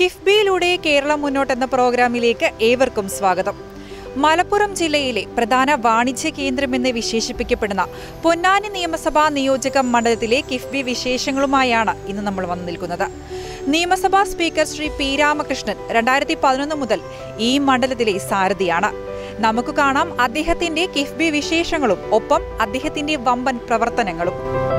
കിഫ്ബിയിലൂടെ കേരളം മുന്നോട്ടെന്ന പ്രോഗ്രാമിലേക്ക് ഏവർക്കും സ്വാഗതം മലപ്പുറം ജില്ലയിലെ പ്രധാന വാണിജ്യ കേന്ദ്രമെന്ന് വിശേഷിപ്പിക്കപ്പെടുന്ന പൊന്നാനി നിയമസഭാ നിയോജക മണ്ഡലത്തിലെ കിഫ്ബി വിശേഷങ്ങളുമായാണ് ഇന്ന് നമ്മൾ വന്നു നിൽക്കുന്നത് നിയമസഭാ സ്പീക്കർ ശ്രീ പി രാമകൃഷ്ണൻ രണ്ടായിരത്തി പതിനൊന്ന് മുതൽ ഈ മണ്ഡലത്തിലെ സാരഥിയാണ് നമുക്ക് കാണാം അദ്ദേഹത്തിന്റെ കിഫ്ബി വിശേഷങ്ങളും ഒപ്പം അദ്ദേഹത്തിന്റെ വമ്പൻ പ്രവർത്തനങ്ങളും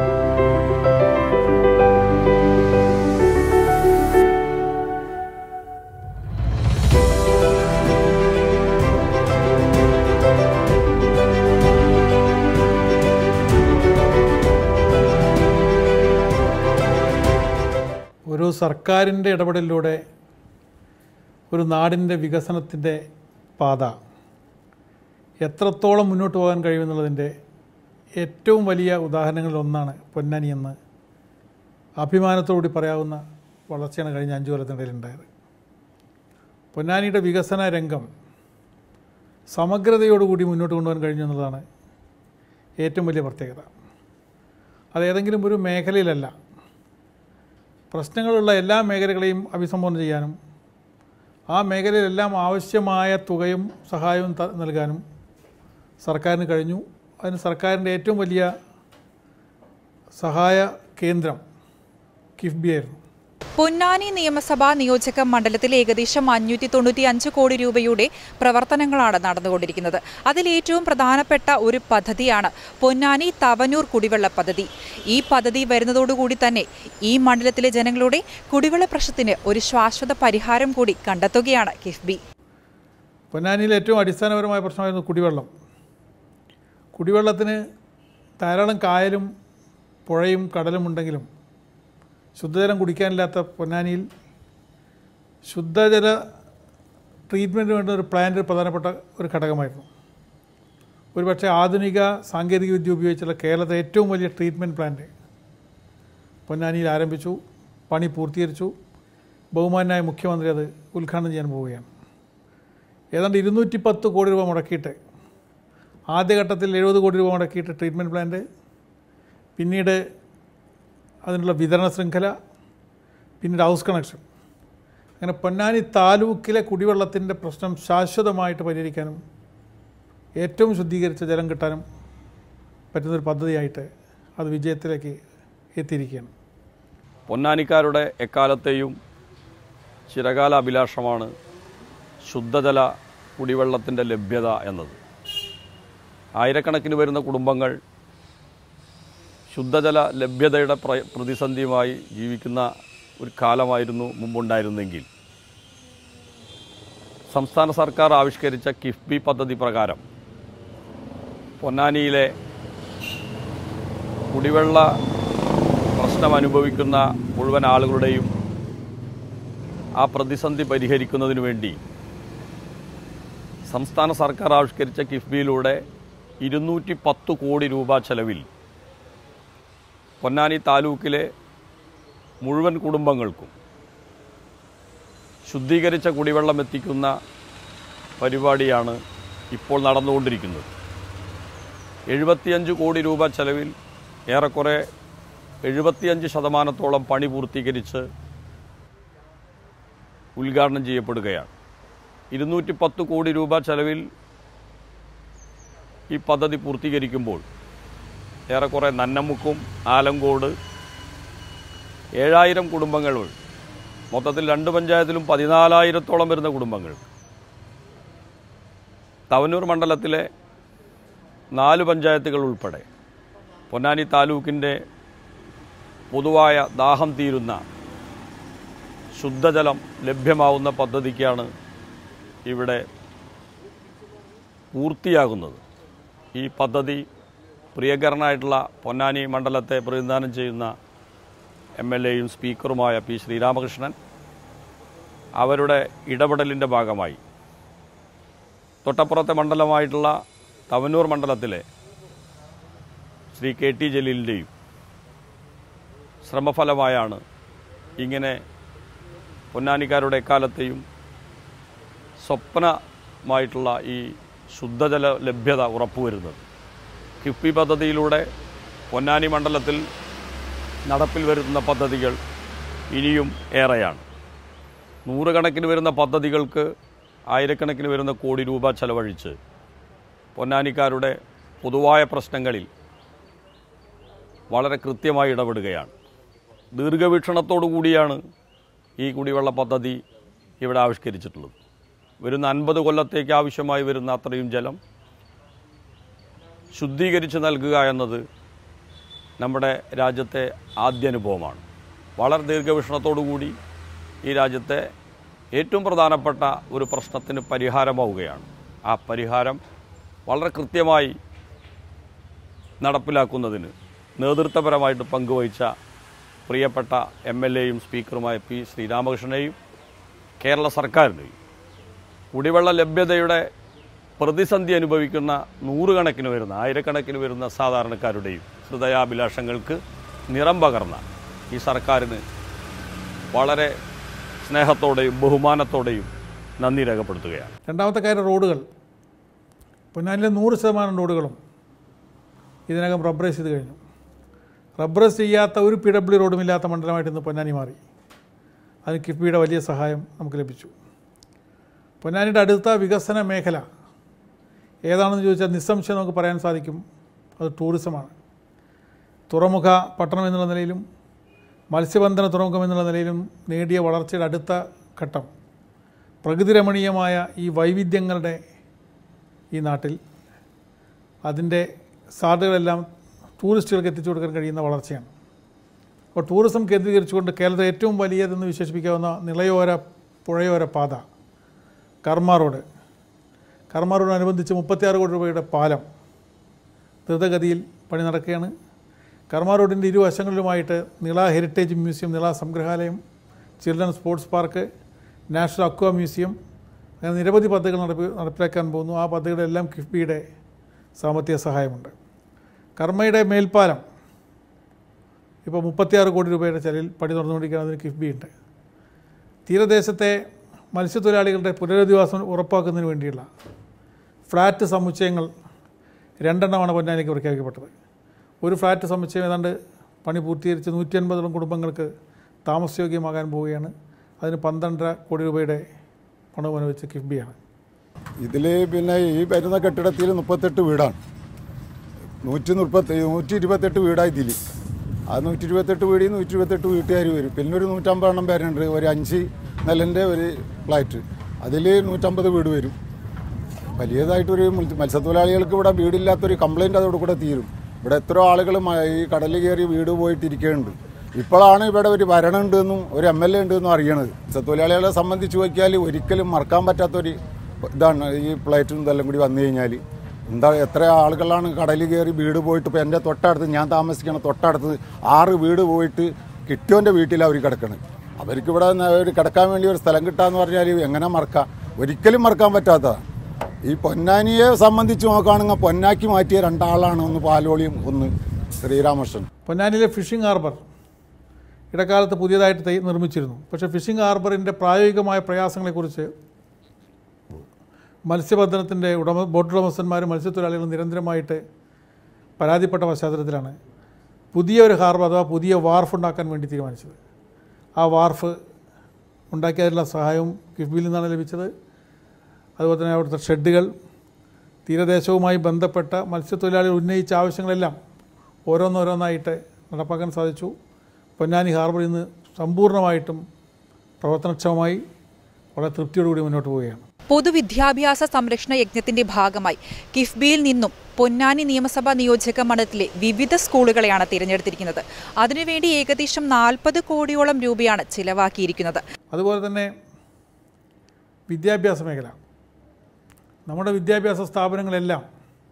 ഒരു സർക്കാരിൻ്റെ ഇടപെടലിലൂടെ ഒരു നാടിൻ്റെ വികസനത്തിൻ്റെ പാത എത്രത്തോളം മുന്നോട്ട് പോകാൻ കഴിയുമെന്നുള്ളതിൻ്റെ ഏറ്റവും വലിയ ഉദാഹരണങ്ങളിൽ ഒന്നാണ് പൊന്നാനി എന്ന് അഭിമാനത്തോടുകൂടി പറയാവുന്ന വളർച്ചയാണ് കഴിഞ്ഞ അഞ്ചു കൊല്ലത്തിനിടയിലുണ്ടായത് പൊന്നാനിയുടെ വികസന രംഗം സമഗ്രതയോടുകൂടി മുന്നോട്ട് കൊണ്ടുപോകാൻ കഴിഞ്ഞു എന്നുള്ളതാണ് ഏറ്റവും വലിയ പ്രത്യേകത അത് ഏതെങ്കിലും ഒരു മേഖലയിലല്ല പ്രശ്നങ്ങളുള്ള എല്ലാ മേഖലകളെയും അഭിസംബോധന ചെയ്യാനും ആ മേഖലയിലെല്ലാം ആവശ്യമായ തുകയും സഹായവും ത- നൽകാനും സർക്കാരിന് കഴിഞ്ഞു അതിന് സർക്കാരിൻ്റെ ഏറ്റവും വലിയ സഹായ കേന്ദ്രം കിഫ്ബി ആയിരുന്നു പൊന്നാനി നിയമസഭാ നിയോജക മണ്ഡലത്തിൽ ഏകദേശം അഞ്ഞൂറ്റി തൊണ്ണൂറ്റി അഞ്ച് കോടി രൂപയുടെ പ്രവർത്തനങ്ങളാണ് നടന്നുകൊണ്ടിരിക്കുന്നത് അതിൽ ഏറ്റവും പ്രധാനപ്പെട്ട ഒരു പദ്ധതിയാണ് പൊന്നാനി തവനൂർ കുടിവെള്ള പദ്ധതി ഈ പദ്ധതി വരുന്നതോടുകൂടി തന്നെ ഈ മണ്ഡലത്തിലെ ജനങ്ങളുടെ കുടിവെള്ള പ്രശ്നത്തിന് ഒരു ശാശ്വത പരിഹാരം കൂടി കണ്ടെത്തുകയാണ് കിഫ്ബി പൊന്നാനിയിലെ ഏറ്റവും അടിസ്ഥാനപരമായ പ്രശ്നമായിരുന്നു കുടിവെള്ളം കുടിവെള്ളത്തിന് ധാരാളം കായലും പുഴയും കടലും ഉണ്ടെങ്കിലും ശുദ്ധജലം കുടിക്കാനില്ലാത്ത പൊന്നാനിയിൽ ശുദ്ധജല ട്രീറ്റ്മെൻറ്റിന് വേണ്ട ഒരു പ്ലാന്റ് ഒരു പ്രധാനപ്പെട്ട ഒരു ഘടകമായിരുന്നു ഒരുപക്ഷെ ആധുനിക സാങ്കേതികവിദ്യ ഉപയോഗിച്ചുള്ള കേരളത്തിലെ ഏറ്റവും വലിയ ട്രീറ്റ്മെൻറ്റ് പ്ലാന്റ് പൊന്നാനിയിൽ ആരംഭിച്ചു പണി പൂർത്തീകരിച്ചു ബഹുമാനായ മുഖ്യമന്ത്രി അത് ഉദ്ഘാടനം ചെയ്യാൻ പോവുകയാണ് ഏതാണ്ട് ഇരുന്നൂറ്റി പത്ത് കോടി രൂപ മുടക്കിയിട്ട് ആദ്യഘട്ടത്തിൽ എഴുപത് കോടി രൂപ മുടക്കിയിട്ട് ട്രീറ്റ്മെൻറ്റ് പ്ലാന്റ് പിന്നീട് അതിനുള്ള വിതരണ ശൃംഖല പിന്നീട് ഹൗസ് കണക്ഷൻ അങ്ങനെ പൊന്നാനി താലൂക്കിലെ കുടിവെള്ളത്തിൻ്റെ പ്രശ്നം ശാശ്വതമായിട്ട് പരിഹരിക്കാനും ഏറ്റവും ശുദ്ധീകരിച്ച ജലം കിട്ടാനും പറ്റുന്നൊരു പദ്ധതിയായിട്ട് അത് വിജയത്തിലേക്ക് എത്തിയിരിക്കുകയാണ് പൊന്നാനിക്കാരുടെ എക്കാലത്തെയും ചിരകാല അഭിലാഷമാണ് ശുദ്ധജല കുടിവെള്ളത്തിൻ്റെ ലഭ്യത എന്നത് ആയിരക്കണക്കിന് വരുന്ന കുടുംബങ്ങൾ ശുദ്ധജല ലഭ്യതയുടെ പ്ര പ്രതിസന്ധിയുമായി ജീവിക്കുന്ന ഒരു കാലമായിരുന്നു മുമ്പുണ്ടായിരുന്നെങ്കിൽ സംസ്ഥാന സർക്കാർ ആവിഷ്കരിച്ച കിഫ്ബി പദ്ധതി പ്രകാരം പൊന്നാനിയിലെ കുടിവെള്ള പ്രശ്നം അനുഭവിക്കുന്ന മുഴുവൻ ആളുകളുടെയും ആ പ്രതിസന്ധി പരിഹരിക്കുന്നതിന് വേണ്ടി സംസ്ഥാന സർക്കാർ ആവിഷ്കരിച്ച കിഫ്ബിയിലൂടെ ഇരുന്നൂറ്റി പത്ത് കോടി രൂപ ചെലവിൽ പൊന്നാനി താലൂക്കിലെ മുഴുവൻ കുടുംബങ്ങൾക്കും ശുദ്ധീകരിച്ച കുടിവെള്ളം എത്തിക്കുന്ന പരിപാടിയാണ് ഇപ്പോൾ നടന്നുകൊണ്ടിരിക്കുന്നത് എഴുപത്തിയഞ്ച് കോടി രൂപ ചെലവിൽ ഏറെക്കുറെ എഴുപത്തിയഞ്ച് ശതമാനത്തോളം പണി പൂർത്തീകരിച്ച് ഉദ്ഘാടനം ചെയ്യപ്പെടുകയാണ് ഇരുന്നൂറ്റി പത്ത് കോടി രൂപ ചെലവിൽ ഈ പദ്ധതി പൂർത്തീകരിക്കുമ്പോൾ ഏറെക്കുറെ നന്നമുക്കും ആലങ്കോട് ഏഴായിരം കുടുംബങ്ങൾ മൊത്തത്തിൽ രണ്ട് പഞ്ചായത്തിലും പതിനാലായിരത്തോളം വരുന്ന കുടുംബങ്ങൾ തവനൂർ മണ്ഡലത്തിലെ നാല് പഞ്ചായത്തുകൾ ഉൾപ്പെടെ പൊന്നാനി താലൂക്കിൻ്റെ പൊതുവായ ദാഹം തീരുന്ന ശുദ്ധജലം ലഭ്യമാവുന്ന പദ്ധതിക്കാണ് ഇവിടെ പൂർത്തിയാകുന്നത് ഈ പദ്ധതി പ്രിയകരനായിട്ടുള്ള പൊന്നാനി മണ്ഡലത്തെ പ്രതിനിധാനം ചെയ്യുന്ന എം എൽ എയും സ്പീക്കറുമായ പി ശ്രീരാമകൃഷ്ണൻ അവരുടെ ഇടപെടലിൻ്റെ ഭാഗമായി തൊട്ടപ്പുറത്തെ മണ്ഡലമായിട്ടുള്ള തവനൂർ മണ്ഡലത്തിലെ ശ്രീ കെ ടി ജലീലിൻ്റെയും ശ്രമഫലമായാണ് ഇങ്ങനെ പൊന്നാനിക്കാരുടെ എക്കാലത്തെയും സ്വപ്നമായിട്ടുള്ള ഈ ശുദ്ധജല ലഭ്യത ഉറപ്പുവരുന്നത് കിഫ്ബി പദ്ധതിയിലൂടെ പൊന്നാനി മണ്ഡലത്തിൽ നടപ്പിൽ വരുന്ന പദ്ധതികൾ ഇനിയും ഏറെയാണ് നൂറുകണക്കിന് വരുന്ന പദ്ധതികൾക്ക് ആയിരക്കണക്കിന് വരുന്ന കോടി രൂപ ചെലവഴിച്ച് പൊന്നാനിക്കാരുടെ പൊതുവായ പ്രശ്നങ്ങളിൽ വളരെ കൃത്യമായി ഇടപെടുകയാണ് ദീർഘവീക്ഷണത്തോടു കൂടിയാണ് ഈ കുടിവെള്ള പദ്ധതി ഇവിടെ ആവിഷ്കരിച്ചിട്ടുള്ളത് വരുന്ന അൻപത് കൊല്ലത്തേക്ക് ആവശ്യമായി വരുന്ന അത്രയും ജലം ശുദ്ധീകരിച്ച് നൽകുക എന്നത് നമ്മുടെ രാജ്യത്തെ ആദ്യ അനുഭവമാണ് വളരെ ദീർഘവീക്ഷണത്തോടു കൂടി ഈ രാജ്യത്തെ ഏറ്റവും പ്രധാനപ്പെട്ട ഒരു പ്രശ്നത്തിന് പരിഹാരമാവുകയാണ് ആ പരിഹാരം വളരെ കൃത്യമായി നടപ്പിലാക്കുന്നതിന് നേതൃത്വപരമായിട്ട് പങ്കുവഹിച്ച പ്രിയപ്പെട്ട എം എൽ എയും സ്പീക്കറുമായ പി ശ്രീരാമകൃഷ്ണനെയും കേരള സർക്കാരിനെയും കുടിവെള്ള ലഭ്യതയുടെ പ്രതിസന്ധി അനുഭവിക്കുന്ന നൂറുകണക്കിന് വരുന്ന ആയിരക്കണക്കിന് വരുന്ന സാധാരണക്കാരുടെയും ഹൃദയാഭിലാഷങ്ങൾക്ക് നിറം പകർന്ന ഈ സർക്കാരിന് വളരെ സ്നേഹത്തോടെയും ബഹുമാനത്തോടെയും നന്ദി രേഖപ്പെടുത്തുകയാണ് രണ്ടാമത്തെ കാര്യം റോഡുകൾ പൊന്നാനിലെ നൂറ് ശതമാനം റോഡുകളും ഇതിനകം റബ്ബറൈസ് ചെയ്ത് കഴിഞ്ഞു റബ്ബറൈസ് ചെയ്യാത്ത ഒരു പി ഡബ്ല്യു റോഡും ഇല്ലാത്ത മണ്ഡലമായിട്ട് ഇന്ന് പൊന്നാനി മാറി അതിന് കിഫ്ബിയുടെ വലിയ സഹായം നമുക്ക് ലഭിച്ചു പൊന്നാനിയുടെ അടുത്ത വികസന മേഖല ഏതാണെന്ന് ചോദിച്ചാൽ നിസ്സംശയം നമുക്ക് പറയാൻ സാധിക്കും അത് ടൂറിസമാണ് തുറമുഖ പട്ടണം എന്നുള്ള നിലയിലും മത്സ്യബന്ധന തുറമുഖം എന്നുള്ള നിലയിലും നേടിയ വളർച്ചയുടെ അടുത്ത ഘട്ടം പ്രകൃതിരമണീയമായ ഈ വൈവിധ്യങ്ങളുടെ ഈ നാട്ടിൽ അതിൻ്റെ സാധ്യതകളെല്ലാം ടൂറിസ്റ്റുകൾക്ക് എത്തിച്ചു കൊടുക്കാൻ കഴിയുന്ന വളർച്ചയാണ് അപ്പോൾ ടൂറിസം കേന്ദ്രീകരിച്ചുകൊണ്ട് കേരളത്തിലെ ഏറ്റവും വലിയതെന്ന് വിശേഷിപ്പിക്കാവുന്ന നിളയോര പുഴയോര പാത കർമ്മ റോഡ് കർമ്മ റോഡിനനുബന്ധിച്ച് മുപ്പത്തിയാറ് കോടി രൂപയുടെ പാലം ദ്രുതഗതിയിൽ പണി നടക്കുകയാണ് കർമ്മ റോഡിൻ്റെ ഇരുവശങ്ങളിലുമായിട്ട് നിള ഹെറിറ്റേജ് മ്യൂസിയം നിള സംഗ്രഹാലയം children sports park national aqua museum അങ്ങനെ നിരവധി പദ്ധതികൾ നടപ്പി നടപ്പിലാക്കാൻ പോകുന്നു ആ പദ്ധതികളെല്ലാം കിഫ്ബിയുടെ സാമ്പത്തിക സഹായമുണ്ട് കർമ്മയുടെ മേൽപ്പാലം ഇപ്പോൾ മുപ്പത്തിയാറ് കോടി രൂപയുടെ ചെലവിൽ പണി നടന്നുകൊണ്ടിരിക്കുകയാണ് അതിന് കിഫ്ബിയുണ്ട് തീരദേശത്തെ മത്സ്യത്തൊഴിലാളികളുടെ പുനരധിവാസം ഉറപ്പാക്കുന്നതിന് വേണ്ടിയുള്ള ഫ്ലാറ്റ് സമുച്ചയങ്ങൾ രണ്ടെണ്ണമാണ് പൊന്നാനിക്ക് പ്രഖ്യാപിക്കപ്പെട്ടത് ഒരു ഫ്ലാറ്റ് സമുച്ചയം ഏതാണ്ട് പണി പൂർത്തീകരിച്ച് നൂറ്റി അൻപതോളം കുടുംബങ്ങൾക്ക് താമസയോഗ്യമാകാൻ പോവുകയാണ് അതിന് പന്ത്രണ്ടര കോടി രൂപയുടെ പണം അനുവദിച്ച് കിഫ്ബിയാണ് ഇതിൽ പിന്നെ ഈ വരുന്ന കെട്ടിടത്തിൽ മുപ്പത്തെട്ട് വീടാണ് നൂറ്റി മുപ്പത്തി നൂറ്റി ഇരുപത്തെട്ട് വീടാണ് ഇതിൽ ആ നൂറ്റി ഇരുപത്തെട്ട് വീടിൽ നൂറ്റി ഇരുപത്തെട്ട് വീട്ടുകാർ വരും പിന്നെ ഒരു നൂറ്റമ്പതെണ്ണം പേരുണ്ട് ഒരു അഞ്ച് നിലൻ്റെ ഒരു ഫ്ലാറ്റ് അതിൽ നൂറ്റമ്പത് വീട് വരും വലിയതായിട്ടൊരു മത്സ്യ- മത്സ്യത്തൊഴിലാളികൾക്ക് ഇവിടെ വീടില്ലാത്തൊരു കംപ്ലൈൻറ്റ് അതോട് കൂടെ തീരും ഇവിടെ എത്രയോ ആളുകൾ മ- ഈ കടലിൽ കയറി വീട് പോയിട്ടിരിക്കുന്നുണ്ട് ഇപ്പോഴാണ് ഇവിടെ ഒരു ഭരണമുണ്ടെന്നും ഒരു എം എൽ എ ഉണ്ടെന്നും അറിയണത് മത്സ്യത്തൊഴിലാളികളെ സംബന്ധിച്ച് നോക്കിയാൽ ഒരിക്കലും മറക്കാൻ പറ്റാത്തൊരു ഇതാണ് ഈ ഫ്ലൈറ്റും ഇതെല്ലാം കൂടി വന്നു കഴിഞ്ഞാൽ എന്താ എത്ര ആളുകളാണ് കടലിൽ കയറി വീട് പോയിട്ട് ഇപ്പോൾ എൻ്റെ തൊട്ടടുത്ത് ഞാൻ താമസിക്കണ തൊട്ടടുത്ത് ആറ് വീട് പോയിട്ട് കിട്ടിയോൻ്റെ വീട്ടിലാണ് അവർ കിടക്കണത് അവർക്ക് ഇവിടെ ന- ഒരു കിടക്കാൻ വേണ്ടി ഒരു സ്ഥലം കിട്ടാന്ന് പറഞ്ഞാൽ എങ്ങനെ മറക്കാം ഒരിക്കലും മറക്കാൻ പറ്റാത്തതാണ് ഈ പൊന്നാനിയെ സംബന്ധിച്ച് നോക്കുകയാണെങ്കിൽ പൊന്നാക്കി മാറ്റിയ രണ്ടാളാണ് ഒന്ന് പാലോളിയും ഒന്ന് ശ്രീരാമകൃഷ്ണൻ പൊന്നാനിയിലെ ഫിഷിംഗ് ഹാർബർ ഇടക്കാലത്ത് പുതിയതായിട്ട് തൈ നിർമ്മിച്ചിരുന്നു പക്ഷേ ഫിഷിംഗ് ഹാർബറിൻ്റെ പ്രായോഗികമായ പ്രയാസങ്ങളെക്കുറിച്ച് മത്സ്യബന്ധനത്തിൻ്റെ ഉടമ ബോട്ട് ഉടമസ്ഥന്മാരും മത്സ്യത്തൊഴിലാളികളും നിരന്തരമായിട്ട് പരാതിപ്പെട്ട പശ്ചാത്തലത്തിലാണ് പുതിയ ഒരു ഹാർബർ അഥവാ പുതിയ വാർഫ് ഉണ്ടാക്കാൻ വേണ്ടി തീരുമാനിച്ചത് ആ വാർഫ് ഉണ്ടാക്കിയതിനുള്ള സഹായവും കിഫ്ബിയിൽ നിന്നാണ് ലഭിച്ചത് അതുപോലെ തന്നെ അവിടുത്തെ ഷെഡുകൾ തീരദേശവുമായി ബന്ധപ്പെട്ട മത്സ്യത്തൊഴിലാളികൾ ഉന്നയിച്ച ആവശ്യങ്ങളെല്ലാം ഓരോന്നോരോന്നായിട്ട് നടപ്പാക്കാൻ സാധിച്ചു പൊന്നാനി ഹാർബർ ഇന്ന് സമ്പൂർണ്ണമായിട്ടും പ്രവർത്തനക്ഷമമായി വളരെ തൃപ്തിയോടുകൂടി മുന്നോട്ട് പോവുകയാണ് പൊതുവിദ്യാഭ്യാസ സംരക്ഷണ യജ്ഞത്തിന്റെ ഭാഗമായി കിഫ്ബിയിൽ നിന്നും പൊന്നാനി നിയമസഭാ നിയോജക മണ്ഡലത്തിലെ വിവിധ സ്കൂളുകളെയാണ് തിരഞ്ഞെടുത്തിരിക്കുന്നത് അതിനുവേണ്ടി ഏകദേശം നാൽപ്പത് കോടിയോളം രൂപയാണ് ചിലവാക്കിയിരിക്കുന്നത് അതുപോലെ തന്നെ വിദ്യാഭ്യാസ മേഖല നമ്മുടെ വിദ്യാഭ്യാസ സ്ഥാപനങ്ങളെല്ലാം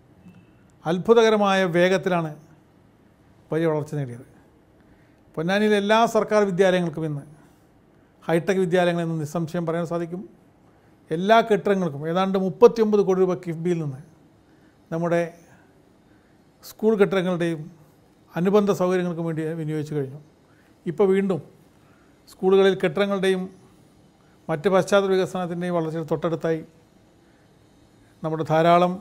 അത്ഭുതകരമായ വേഗത്തിലാണ് വലിയ വളർച്ച നേടിയത് പൊന്നാനിയിലെ എല്ലാ സർക്കാർ വിദ്യാലയങ്ങൾക്കും ഇന്ന് ഹൈടെക് വിദ്യാലയങ്ങളെന്ന് നിസ്സംശയം പറയാൻ സാധിക്കും എല്ലാ കെട്ടിടങ്ങൾക്കും ഏതാണ്ട് മുപ്പത്തിയൊമ്പത് കോടി രൂപ കിഫ്ബിയിൽ നിന്ന് നമ്മുടെ സ്കൂൾ കെട്ടിടങ്ങളുടെയും അനുബന്ധ സൗകര്യങ്ങൾക്കും വേണ്ടി വിനിയോഗിച്ചു കഴിഞ്ഞു ഇപ്പോൾ വീണ്ടും സ്കൂളുകളിൽ കെട്ടിടങ്ങളുടെയും മറ്റ് പശ്ചാത്തല വികസനത്തിൻ്റെയും വളർച്ചയിൽ തൊട്ടടുത്തായി നമ്മുടെ ധാരാളം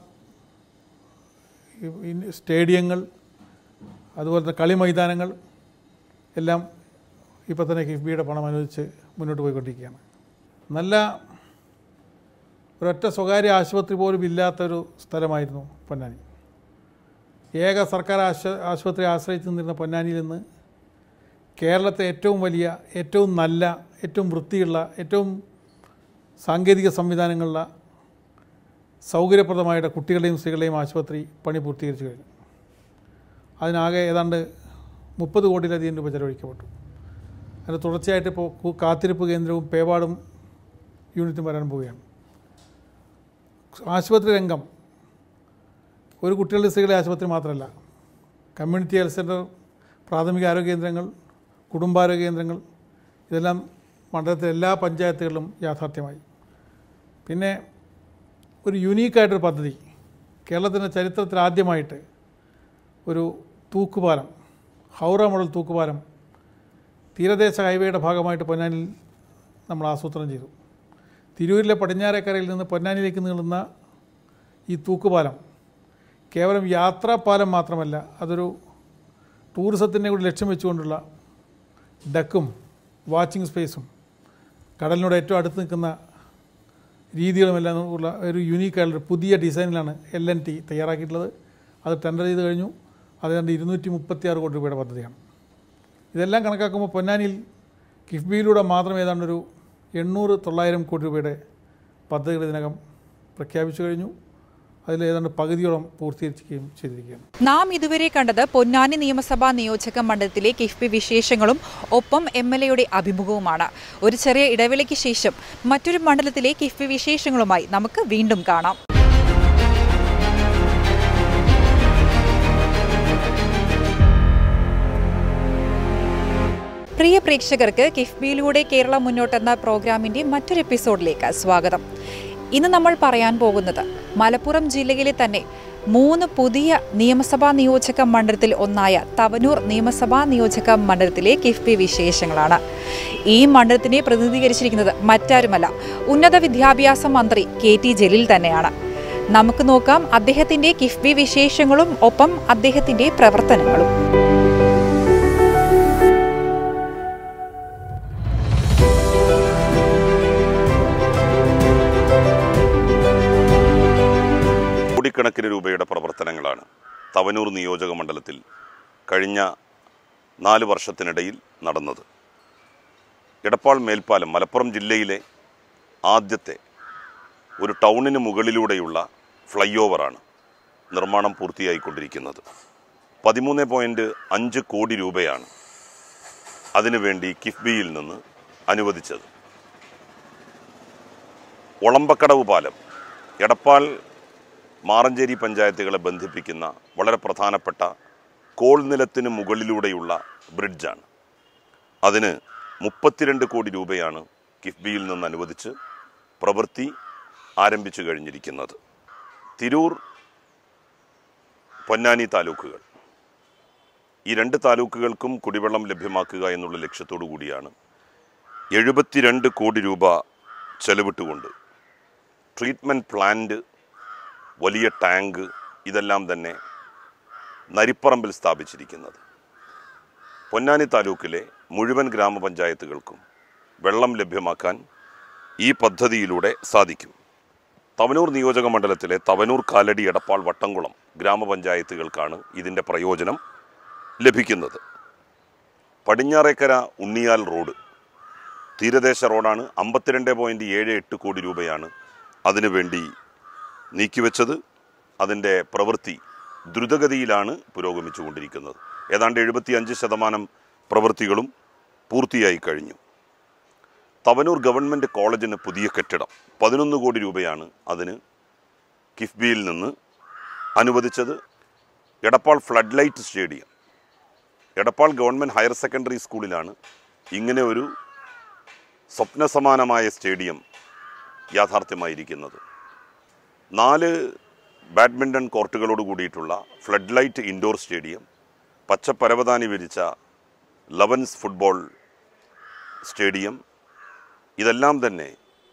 ഈ- ഈ സ്റ്റേഡിയങ്ങൾ അതുപോലെ തന്നെ കളി മൈതാനങ്ങൾ എല്ലാം ഇപ്പോൾ തന്നെ കിഫ്ബിയുടെ പണം അനുവദിച്ച് മുന്നോട്ട് പോയിക്കൊണ്ടിരിക്കുകയാണ് നല്ല ഒരൊറ്റ സ്വകാര്യ ആശുപത്രി പോലും ഇല്ലാത്തൊരു സ്ഥലമായിരുന്നു പൊന്നാനി ഏക സർക്കാർ ആശ ആശുപത്രി ആശ്രയിച്ച് നിന്നിരുന്ന പൊന്നാനിയിൽ നിന്ന് കേരളത്തെ ഏറ്റവും വലിയ ഏറ്റവും നല്ല ഏറ്റവും വൃത്തിയുള്ള ഏറ്റവും സാങ്കേതിക സംവിധാനങ്ങളുള്ള സൗകര്യപ്രദമായിട്ട് കുട്ടികളുടെയും സ്ത്രീകളുടെയും ആശുപത്രി പണി പൂർത്തീകരിച്ചു കഴിഞ്ഞു അതിനാകെ ഏതാണ്ട് മുപ്പത് കോടിയിലധികം രൂപ ചെലവഴിക്കപ്പെട്ടു അതിന് തുടർച്ചയായിട്ട് ഇപ്പോൾ കു- കാത്തിരിപ്പ് കേന്ദ്രവും പേവാടും യൂണിറ്റും വരാൻ പോവുകയാണ് ആശുപത്രി രംഗം ഒരു കുട്ടികളുടെ സ്ത്രീകളുടെ ആശുപത്രി മാത്രമല്ല കമ്മ്യൂണിറ്റി ഹെൽത്ത് സെൻറ്റർ പ്രാഥമിക ആരോഗ്യ കേന്ദ്രങ്ങൾ കുടുംബാരോഗ്യ കേന്ദ്രങ്ങൾ ഇതെല്ലാം മണ്ഡലത്തിലെ എല്ലാ പഞ്ചായത്തുകളിലും യാഥാർത്ഥ്യമായി പിന്നെ ഒരു യുണീക്കായിട്ടൊരു പദ്ധതി കേരളത്തിൻ്റെ ചരിത്രത്തിൽ ആദ്യമായിട്ട് ഒരു തൂക്കുപാലം ഹൗറ മോഡൽ തൂക്കുപാലം തീരദേശ ഹൈവേയുടെ ഭാഗമായിട്ട് പൊന്നാനിയിൽ നമ്മൾ ആസൂത്രണം ചെയ്തു തിരൂരിലെ പടിഞ്ഞാറേക്കരയിൽ നിന്ന് പൊന്നാനിയിലേക്ക് നീളുന്ന ഈ തൂക്കുപാലം കേവലം യാത്രാപാലം മാത്രമല്ല അതൊരു ടൂറിസത്തിനെ കൂടി ലക്ഷ്യം വെച്ചുകൊണ്ടുള്ള ഡക്കും വാച്ചിങ് സ്പേസും കടലിനോട് ഏറ്റവും അടുത്ത് നിൽക്കുന്ന രീതികളുമെല്ലാം ഉള്ള ഒരു യുണീക്കായിട്ടുള്ള പുതിയ ഡിസൈനിലാണ് എൽ എൻ ടി തയ്യാറാക്കിയിട്ടുള്ളത് അത് ടെൻഡർ ചെയ്ത് കഴിഞ്ഞു അതുകൊണ്ട് ഇരുന്നൂറ്റി മുപ്പത്തി ആറ് കോടി രൂപയുടെ പദ്ധതിയാണ് ഇതെല്ലാം കണക്കാക്കുമ്പോൾ പൊന്നാനിയിൽ കിഫ്ബിയിലൂടെ മാത്രം ഏതാണ്ട് ഒരു എണ്ണൂറ് തൊള്ളായിരം കോടി രൂപയുടെ പദ്ധതികൾ ഇതിനകം പ്രഖ്യാപിച്ചു കഴിഞ്ഞു അതിൽ ഏതാണ്ട് പകുതിയോളം പൂർത്തീകരിക്കുകയും ചെയ്തിരിക്കുകയാണ് നാം ഇതുവരെ കണ്ടത് പൊന്നാനി നിയമസഭാ നിയോജക മണ്ഡലത്തിലെ കിഫ്ബി വിശേഷങ്ങളും ഒപ്പം എം എൽ എയുടെ അഭിമുഖവുമാണ് ഒരു ചെറിയ ഇടവേളയ്ക്ക് ശേഷം മറ്റൊരു മണ്ഡലത്തിലെ കിഫ്ബി വിശേഷങ്ങളുമായി നമുക്ക് വീണ്ടും കാണാം പ്രിയ പ്രേക്ഷകർക്ക് കിഫ്ബിയിലൂടെ കേരളം മുന്നോട്ടെന്ന പ്രോഗ്രാമിന്റെ മറ്റൊരു എപ്പിസോഡിലേക്ക് സ്വാഗതം ഇന്ന് നമ്മൾ പറയാൻ പോകുന്നത് മലപ്പുറം ജില്ലയിലെ തന്നെ മൂന്ന് പുതിയ നിയമസഭാ നിയോജക മണ്ഡലത്തിൽ ഒന്നായ തവനൂർ നിയമസഭാ നിയോജക മണ്ഡലത്തിലെ കിഫ്ബി വിശേഷങ്ങളാണ് ഈ മണ്ഡലത്തിനെ പ്രതിനിധീകരിച്ചിരിക്കുന്നത് മറ്റാരുമല്ല ഉന്നത വിദ്യാഭ്യാസ മന്ത്രി കെ ടി ജലീൽ തന്നെയാണ് നമുക്ക് നോക്കാം അദ്ദേഹത്തിന്റെ കിഫ്ബി വിശേഷങ്ങളും ഒപ്പം അദ്ദേഹത്തിന്റെ പ്രവർത്തനങ്ങളും കോടിക്കണക്കിന് രൂപയുടെ പ്രവർത്തനങ്ങളാണ് തവനൂർ നിയോജക മണ്ഡലത്തിൽ കഴിഞ്ഞ നാല് വർഷത്തിനിടയിൽ നടന്നത് എടപ്പാൾ മേൽപ്പാലം മലപ്പുറം ജില്ലയിലെ ആദ്യത്തെ ഒരു ടൗണിന് മുകളിലൂടെയുള്ള ഫ്ലൈ ഓവറാണ് നിർമ്മാണം പൂർത്തിയായിക്കൊണ്ടിരിക്കുന്നത് പതിമൂന്ന് പോയിൻറ്റ് അഞ്ച് കോടി രൂപയാണ് അതിനുവേണ്ടി കിഫ്ബിയിൽ നിന്ന് അനുവദിച്ചത് ഒളമ്പക്കടവ് പാലം എടപ്പാൾ മാറഞ്ചേരി പഞ്ചായത്തുകളെ ബന്ധിപ്പിക്കുന്ന വളരെ പ്രധാനപ്പെട്ട കോൾ നിലത്തിന് മുകളിലൂടെയുള്ള ബ്രിഡ്ജാണ് അതിന് മുപ്പത്തിരണ്ട് കോടി രൂപയാണ് കിഫ്ബിയിൽ നിന്ന് അനുവദിച്ച് പ്രവൃത്തി ആരംഭിച്ചു കഴിഞ്ഞിരിക്കുന്നത് തിരൂർ പൊന്നാനി താലൂക്കുകൾ ഈ രണ്ട് താലൂക്കുകൾക്കും കുടിവെള്ളം ലഭ്യമാക്കുക എന്നുള്ള ലക്ഷ്യത്തോടു കൂടിയാണ് എഴുപത്തിരണ്ട് കോടി രൂപ ചെലവിട്ടുകൊണ്ട് ട്രീറ്റ്മെൻറ്റ് പ്ലാന്റ് വലിയ ടാങ്ക് ഇതെല്ലാം തന്നെ നരിപ്പറമ്പിൽ സ്ഥാപിച്ചിരിക്കുന്നത് പൊന്നാനി താലൂക്കിലെ മുഴുവൻ ഗ്രാമപഞ്ചായത്തുകൾക്കും വെള്ളം ലഭ്യമാക്കാൻ ഈ പദ്ധതിയിലൂടെ സാധിക്കും തവനൂർ നിയോജക മണ്ഡലത്തിലെ തവനൂർ കാലടി എടപ്പാൾ വട്ടംകുളം ഗ്രാമപഞ്ചായത്തുകൾക്കാണ് ഇതിൻ്റെ പ്രയോജനം ലഭിക്കുന്നത് പടിഞ്ഞാറേക്കര ഉണ്ണിയാൽ റോഡ് തീരദേശ റോഡാണ് അമ്പത്തിരണ്ട് പോയിൻറ്റ് ഏഴ് എട്ട് കോടി രൂപയാണ് അതിനുവേണ്ടി നീക്കിവെച്ചത് അതിൻ്റെ പ്രവൃത്തി ദ്രുതഗതിയിലാണ് പുരോഗമിച്ചുകൊണ്ടിരിക്കുന്നത് ഏതാണ്ട് എഴുപത്തി അഞ്ച് ശതമാനം പ്രവൃത്തികളും പൂർത്തിയായി കഴിഞ്ഞു തവനൂർ ഗവൺമെൻറ് കോളേജിന് പുതിയ കെട്ടിടം പതിനൊന്ന് കോടി രൂപയാണ് അതിന് കിഫ്ബിയിൽ നിന്ന് അനുവദിച്ചത് Edappal flood light stadium Edappal government higher secondary സ്കൂളിലാണ് ഇങ്ങനെ ഒരു സ്വപ്നസമാനമായ സ്റ്റേഡിയം യാഥാർത്ഥ്യമായിരിക്കുന്നത് നാല് ബാഡ്മിൻ്റൺ കോർട്ടുകളോട് കൂടിയിട്ടുള്ള ഫ്ലഡ് ലൈറ്റ് ഇൻഡോർ സ്റ്റേഡിയം പച്ച പരവതാനി വിരിച്ച ലവൻസ് ഫുട്ബോൾ സ്റ്റേഡിയം ഇതെല്ലാം തന്നെ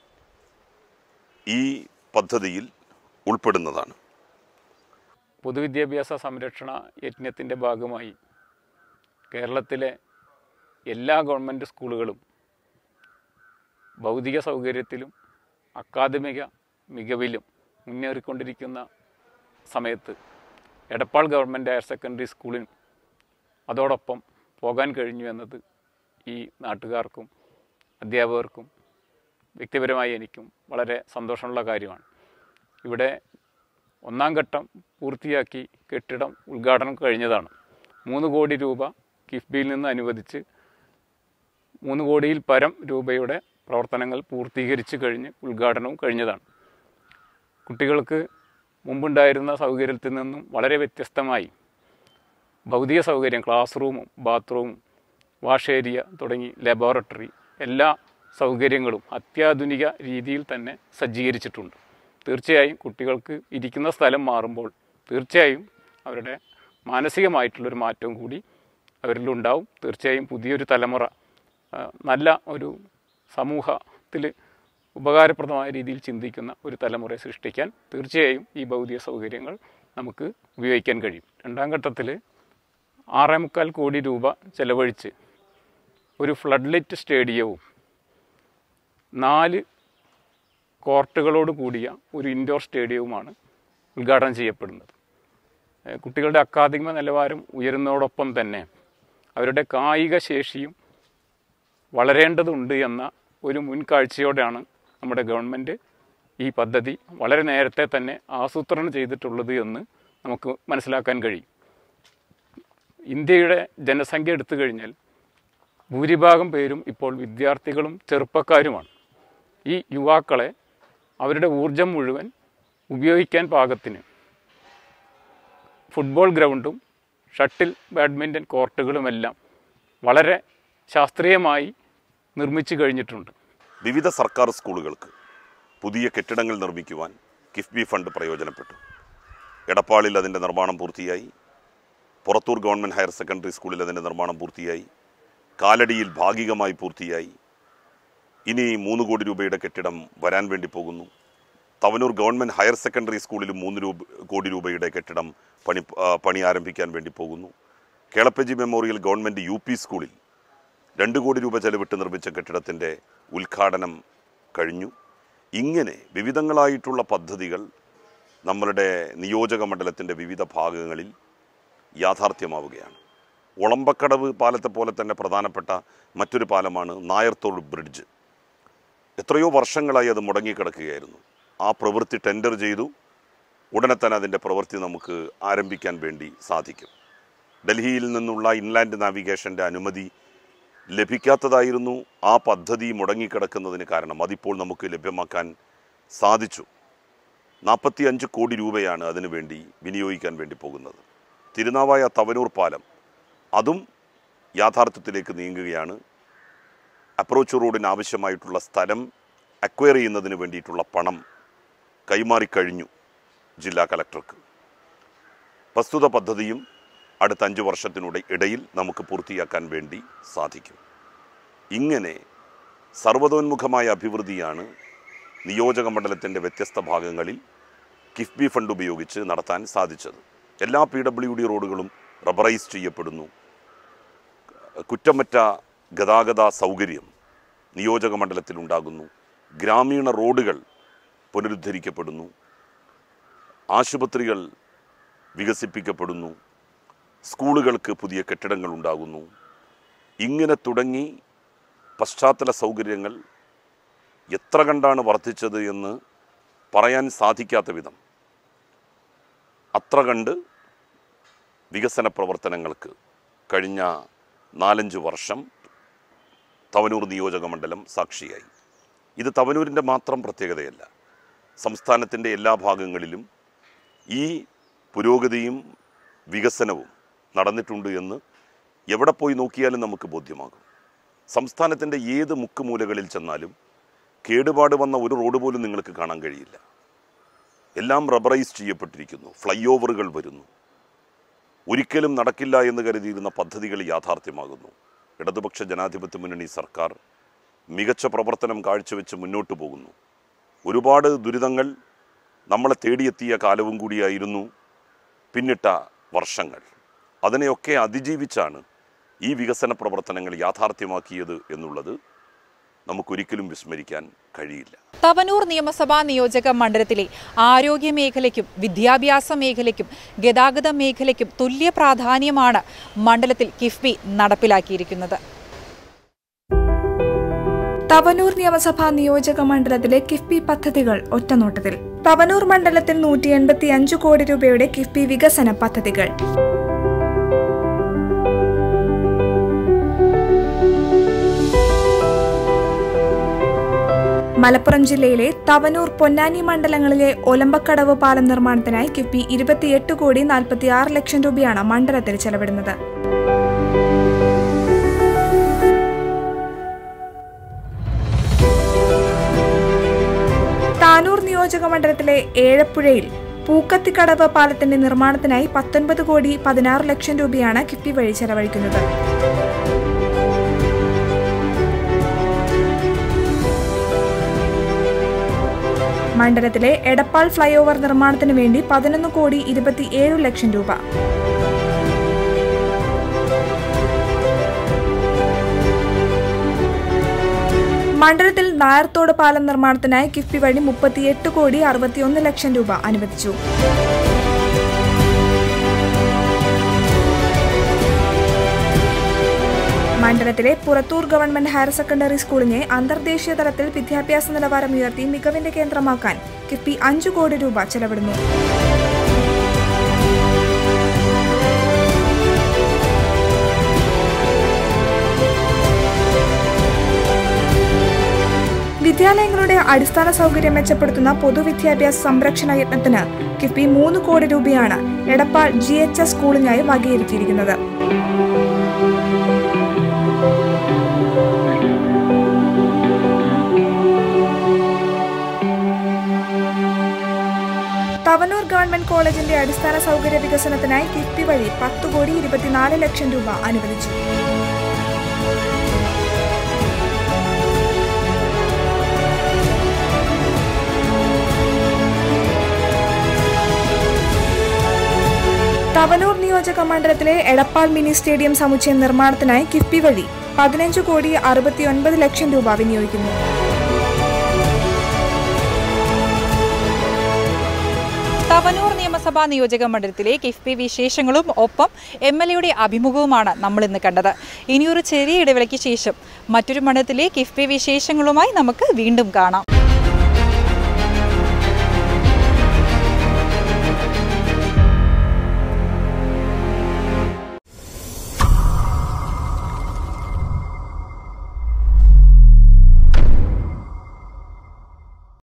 ഈ പദ്ധതിയിൽ ഉൾപ്പെടുന്നതാണ് പൊതുവിദ്യാഭ്യാസ സംരക്ഷണ യജ്ഞത്തിൻ്റെ ഭാഗമായി കേരളത്തിലെ എല്ലാ ഗവൺമെൻറ് സ്കൂളുകളും ഭൗതിക സൗകര്യത്തിലും അക്കാദമിക മികവിലും മുന്നേറിക്കൊണ്ടിരിക്കുന്ന സമയത്ത് എടപ്പാൾ ഗവൺമെൻറ് ഹയർ സെക്കൻഡറി സ്കൂളിനും അതോടൊപ്പം പോകാൻ കഴിഞ്ഞു എന്നത് ഈ നാട്ടുകാർക്കും അധ്യാപകർക്കും വ്യക്തിപരമായി എനിക്കും വളരെ സന്തോഷമുള്ള കാര്യമാണ് ഇവിടെ ഒന്നാം ഘട്ടം പൂർത്തിയാക്കി കെട്ടിടം ഉദ്ഘാടനം കഴിഞ്ഞതാണ് മൂന്ന് കോടി രൂപ കിഫ്ബിയിൽ നിന്ന് അനുവദിച്ച് മൂന്ന് കോടിയിൽ പരം രൂപയുടെ പ്രവർത്തനങ്ങൾ പൂർത്തീകരിച്ച് കഴിഞ്ഞ് ഉദ്ഘാടനവും കഴിഞ്ഞതാണ് കുട്ടികൾക്ക് മുമ്പുണ്ടായിരുന്ന സൗകര്യത്തിൽ നിന്നും വളരെ വ്യത്യസ്തമായി ഭൗതിക സൗകര്യം ക്ലാസ് റൂമും ബാത്റൂമും വാഷ് ഏരിയ തുടങ്ങി ലബോറട്ടറി എല്ലാ സൗകര്യങ്ങളും അത്യാധുനിക രീതിയിൽ തന്നെ സജ്ജീകരിച്ചിട്ടുണ്ട് തീർച്ചയായും കുട്ടികൾക്ക് ഇരിക്കുന്ന സ്ഥലം മാറുമ്പോൾ തീർച്ചയായും അവരുടെ മാനസികമായിട്ടുള്ളൊരു മാറ്റവും കൂടി അവരിലുണ്ടാവും തീർച്ചയായും പുതിയൊരു തലമുറ ആ, നല്ല ഒരു സമൂഹത്തിൽ ഉപകാരപ്രദമായ രീതിയിൽ ചിന്തിക്കുന്ന ഒരു തലമുറയെ സൃഷ്ടിക്കാൻ തീർച്ചയായും ഈ ഭൗതിക സൗകര്യങ്ങൾ നമുക്ക് ഉപയോഗിക്കാൻ കഴിയും രണ്ടാം ഘട്ടത്തിൽ ആറേ മുക്കാൽ കോടി രൂപ ചെലവഴിച്ച് ഒരു ഫ്ലഡ് ലൈറ്റ് സ്റ്റേഡിയവും നാല് കോർട്ടുകളോട് കൂടിയ ഒരു ഇൻഡോർ സ്റ്റേഡിയവുമാണ് ഉദ്ഘാടനം ചെയ്യപ്പെടുന്നത് ഏഹ് കുട്ടികളുടെ അക്കാദമിക നിലവാരം ഉയരുന്നതോടൊപ്പം തന്നെ അവരുടെ കായിക ശേഷിയും വളരേണ്ടതുണ്ട് എന്ന ഒരു മുൻകാഴ്ചയോടെയാണ് നമ്മുടെ ഗവൺമെൻറ് ഈ പദ്ധതി വളരെ നേരത്തെ തന്നെ ആസൂത്രണം ചെയ്തിട്ടുള്ളത് എന്ന് നമുക്ക് മനസ്സിലാക്കാൻ കഴിയും ഇന്ത്യയുടെ ജനസംഖ്യ എടുത്തു കഴിഞ്ഞാൽ ഭൂരിഭാഗം പേരും ഇപ്പോൾ വിദ്യാർത്ഥികളും ചെറുപ്പക്കാരുമാണ് ഈ യുവാക്കളെ അവരുടെ ഊർജം മുഴുവൻ ഉപയോഗിക്കാൻ പാകത്തിന് ഫുട്ബോൾ ഗ്രൗണ്ടും ഷട്ടിൽ ബാഡ്മിൻ്റൺ കോർട്ടുകളുമെല്ലാം വളരെ ശാസ്ത്രീയമായി നിർമ്മിച്ചു കഴിഞ്ഞിട്ടുണ്ട് വിവിധ സർക്കാർ സ്കൂളുകൾക്ക് പുതിയ കെട്ടിടങ്ങൾ നിർമ്മിക്കുവാൻ കിഫ്ബി ഫണ്ട് പ്രയോജനപ്പെട്ടു എടപ്പാളിൽ അതിൻ്റെ നിർമ്മാണം പൂർത്തിയായി പുറത്തൂർ ഗവൺമെൻറ് ഹയർ സെക്കൻഡറി സ്കൂളിൽ അതിൻ്റെ നിർമ്മാണം പൂർത്തിയായി കാലടിയിൽ ഭാഗികമായി പൂർത്തിയായി ഇനി മൂന്ന് കോടി രൂപയുടെ കെട്ടിടം വരാൻ വേണ്ടി പോകുന്നു തവനൂർ ഗവൺമെൻറ് ഹയർ സെക്കൻഡറി സ്കൂളിലും മൂന്ന് രൂപ കോടി രൂപയുടെ കെട്ടിടം പണി ആ, പണി ആരംഭിക്കാൻ വേണ്ടി പോകുന്നു Kelappaji memorial government U P സ്കൂളിൽ രണ്ട് കോടി രൂപ ചെലവിട്ട് നിർമ്മിച്ച കെട്ടിടത്തിൻ്റെ ഉദ്ഘാടനം കഴിഞ്ഞു ഇങ്ങനെ വിവിധങ്ങളായിട്ടുള്ള പദ്ധതികൾ നമ്മളുടെ നിയോജക മണ്ഡലത്തിൻ്റെ വിവിധ ഭാഗങ്ങളിൽ യാഥാർത്ഥ്യമാവുകയാണ് ഒളമ്പക്കടവ് പാലത്തെ പോലെ തന്നെ പ്രധാനപ്പെട്ട മറ്റൊരു പാലമാണ് നായർത്തോട് ബ്രിഡ്ജ് എത്രയോ വർഷങ്ങളായി അത് മുടങ്ങിക്കിടക്കുകയായിരുന്നു ആ പ്രവൃത്തി ടെൻഡർ ചെയ്തു ഉടനെ തന്നെ അതിൻ്റെ പ്രവൃത്തി നമുക്ക് ആരംഭിക്കാൻ വേണ്ടി സാധിക്കും ഡൽഹിയിൽ നിന്നുള്ള ഇൻലാൻഡ് നാവിഗേഷൻ്റെ അനുമതി ലഭിക്കാത്തതായിരുന്നു ആ പദ്ധതി മുടങ്ങിക്കിടക്കുന്നതിന് കാരണം അതിപ്പോൾ നമുക്ക് ലഭ്യമാക്കാൻ സാധിച്ചു നാൽപ്പത്തി അഞ്ച് കോടി രൂപയാണ് അതിനു വേണ്ടി വിനിയോഗിക്കാൻ വേണ്ടി പോകുന്നത് തിരുനാവായ തവനൂർ പാലം അതും യാഥാർത്ഥ്യത്തിലേക്ക് നീങ്ങുകയാണ് അപ്രോച്ച് റോഡിന് ആവശ്യമായിട്ടുള്ള സ്ഥലം അക്വയർ ചെയ്യുന്നതിന് വേണ്ടിയിട്ടുള്ള പണം കൈമാറിക്കഴിഞ്ഞു ജില്ലാ കലക്ടർക്ക് പ്രസ്തുത പദ്ധതിയും അടുത്ത അഞ്ച് വർഷത്തിനുടെ ഇടയിൽ നമുക്ക് പൂർത്തിയാക്കാൻ വേണ്ടി സാധിക്കും ഇങ്ങനെ സർവതോന്മുഖമായ അഭിവൃദ്ധിയാണ് നിയോജക മണ്ഡലത്തിൻ്റെ വ്യത്യസ്ത ഭാഗങ്ങളിൽ കിഫ്ബി ഫണ്ട് ഉപയോഗിച്ച് നടത്താൻ സാധിച്ചത് എല്ലാ പി ഡബ്ല്യു ഡി റോഡുകളും റബ്ബറൈസ് ചെയ്യപ്പെടുന്നു കുറ്റമറ്റ ഗതാഗത സൗകര്യം നിയോജക മണ്ഡലത്തിൽ ഉണ്ടാകുന്നു ഗ്രാമീണ റോഡുകൾ പുനരുദ്ധരിക്കപ്പെടുന്നു ആശുപത്രികൾ വികസിപ്പിക്കപ്പെടുന്നു സ്കൂളുകൾക്ക് പുതിയ കെട്ടിടങ്ങൾ ഉണ്ടാകുന്നു ഇങ്ങനെ തുടങ്ങി പശ്ചാത്തല സൗകര്യങ്ങൾ എത്ര കണ്ടാണ് വർദ്ധിച്ചത് എന്ന് പറയാൻ സാധിക്കാത്ത വിധം അത്ര കണ്ട് വികസന പ്രവർത്തനങ്ങൾക്ക് കഴിഞ്ഞ നാലഞ്ച് വർഷം തവനൂർ നിയോജക മണ്ഡലം സാക്ഷിയായി ഇത് തവനൂരിൻ്റെ മാത്രം പ്രത്യേകതയല്ല സംസ്ഥാനത്തിൻ്റെ എല്ലാ ഭാഗങ്ങളിലും ഈ പുരോഗതിയും വികസനവും നടന്നിട്ടുണ്ട് എന്ന് എവിടെ പോയി നോക്കിയാലും നമുക്ക് ബോധ്യമാകും സംസ്ഥാനത്തിൻ്റെ ഏത് മുക്കുമൂലകളിൽ ചെന്നാലും കേടുപാട് വന്ന ഒരു റോഡ് പോലും നിങ്ങൾക്ക് കാണാൻ കഴിയില്ല എല്ലാം റബ്ബറൈസ് ചെയ്യപ്പെട്ടിരിക്കുന്നു ഫ്ലൈ ഓവറുകൾ വരുന്നു ഒരിക്കലും നടക്കില്ല എന്ന് കരുതിയിരുന്ന പദ്ധതികൾ യാഥാർത്ഥ്യമാകുന്നു ഇടതുപക്ഷ ജനാധിപത്യ മുന്നണി സർക്കാർ മികച്ച പ്രവർത്തനം കാഴ്ചവെച്ച് മുന്നോട്ട് പോകുന്നു ഒരുപാട് ദുരിതങ്ങൾ നമ്മളെ തേടിയെത്തിയ കാലവും കൂടിയായിരുന്നു പിന്നിട്ട വർഷങ്ങൾ അതിനെയൊക്കെ അതിജീവിച്ചാണ് ഈ വികസന പ്രവർത്തനങ്ങൾ യാഥാർത്ഥ്യമാക്കിയത് എന്നുള്ളത് നമുക്കൊരിക്കലും വിസ്മരിക്കാൻ കഴിയില്ല തവനൂർ നിയമസഭാ നിയോജക മണ്ഡലത്തിലെ ആരോഗ്യ മേഖലയ്ക്കും വിദ്യാഭ്യാസ മേഖലയ്ക്കും ഗതാഗത മേഖലയ്ക്കും തുല്യ പ്രാധാന്യമാണ് മണ്ഡലത്തിൽ കിഫ്ബി നടപ്പിലാക്കിയിരിക്കുന്നത് തവനൂർ നിയമസഭാ നിയോജക മണ്ഡലത്തിലെ കിഫ്ബി പദ്ധതികൾ ഒറ്റനോട്ടത്തിൽ തവനൂർ മണ്ഡലത്തിൽ നൂറ്റി എൺപത്തി അഞ്ച് കോടി രൂപയുടെ കിഫ്ബി വികസന പദ്ധതികൾ മലപ്പുറം ജില്ലയിലെ തവനൂർ പൊന്നാനി മണ്ഡലങ്ങളിലെ ഒലമ്പക്കടവ് പാലം നിർമ്മാണത്തിനായി കിഫ്ബി ഇരുപത്തിയെട്ട് കോടി നാൽപ്പത്തി ആറ് ലക്ഷം രൂപയാണ് മണ്ഡലത്തിൽ ചെലവിടുന്നത് താനൂർ നിയോജക മണ്ഡലത്തിലെ ഏഴപ്പുഴയിൽ പൂക്കത്തിക്കടവ് പാലത്തിന്റെ നിർമ്മാണത്തിനായി പത്തൊൻപത് കോടി പതിനാറ് ലക്ഷം രൂപയാണ് കിഫ്ബി വഴി ചെലവഴിക്കുന്നത് മണ്ഡലത്തിലെ എടപ്പാൾ ഫ്ലൈ ഓവർ നിർമ്മാണത്തിന് വേണ്ടി പതിനൊന്ന് കോടി ഇരുപത്തിയേഴ് ലക്ഷം രൂപ മണ്ഡലത്തിൽ നായർത്തോട് പാലം നിർമ്മാണത്തിനായി കിഫ്ബി വഴി മുപ്പത്തിയെട്ട് കോടി അറുപത്തിയൊന്ന് ലക്ഷം രൂപ അനുവദിച്ചു മണ്ഡലത്തിലെ പുറത്തൂർ ഗവൺമെന്റ് ഹയർ സെക്കൻഡറി സ്കൂളിനെ അന്തർദേശീയ തലത്തിൽ വിദ്യാഭ്യാസ നിലവാരം ഉയർത്തി മികവിന്റെ കേന്ദ്രമാക്കാൻ കിഫ്ബി അഞ്ചു കോടി രൂപ ചെലവിടുന്നു വിദ്യാലയങ്ങളുടെ അടിസ്ഥാന സൗകര്യം മെച്ചപ്പെടുത്തുന്ന പൊതുവിദ്യാഭ്യാസ സംരക്ഷണ യത്നത്തിന് കിഫ്ബി മൂന്ന് കോടി രൂപയാണ് എടപ്പാൾ ജി എച്ച് എസ് സ്കൂളിനായി വകയിരുത്തിയിരിക്കുന്നത് തവനൂർ ഗവൺമെന്റ് കോളേജിന്റെ അടിസ്ഥാന സൗകര്യ വികസനത്തിനായി കിഫ്ബി വഴി പത്ത് കോടി ഇരുപത്തിനാല് ലക്ഷം രൂപ അനുവദിച്ചു തവനൂർ നിയോജക മണ്ഡലത്തിലെ എടപ്പാൾ മിനി സ്റ്റേഡിയം സമുച്ചയം നിർമ്മാണത്തിനായി കിഫ്ബി വഴി പതിനഞ്ച് കോടി അറുപത്തിയൊൻപത് ലക്ഷം രൂപ വിനിയോഗിക്കുന്നു തവനൂർ നിയമസഭാ നിയോജക മണ്ഡലത്തിലെ കിഫ്ബി വിശേഷങ്ങളും ഒപ്പം എം എൽ എയുടെ അഭിമുഖവുമാണ് നമ്മൾ ഇന്ന് കണ്ടത് ഇനിയൊരു ചെറിയ ഇടവേളയ്ക്ക് ശേഷം മറ്റൊരു മണ്ഡലത്തിലെ കിഫ്ബി വിശേഷങ്ങളുമായി നമുക്ക് വീണ്ടും കാണാം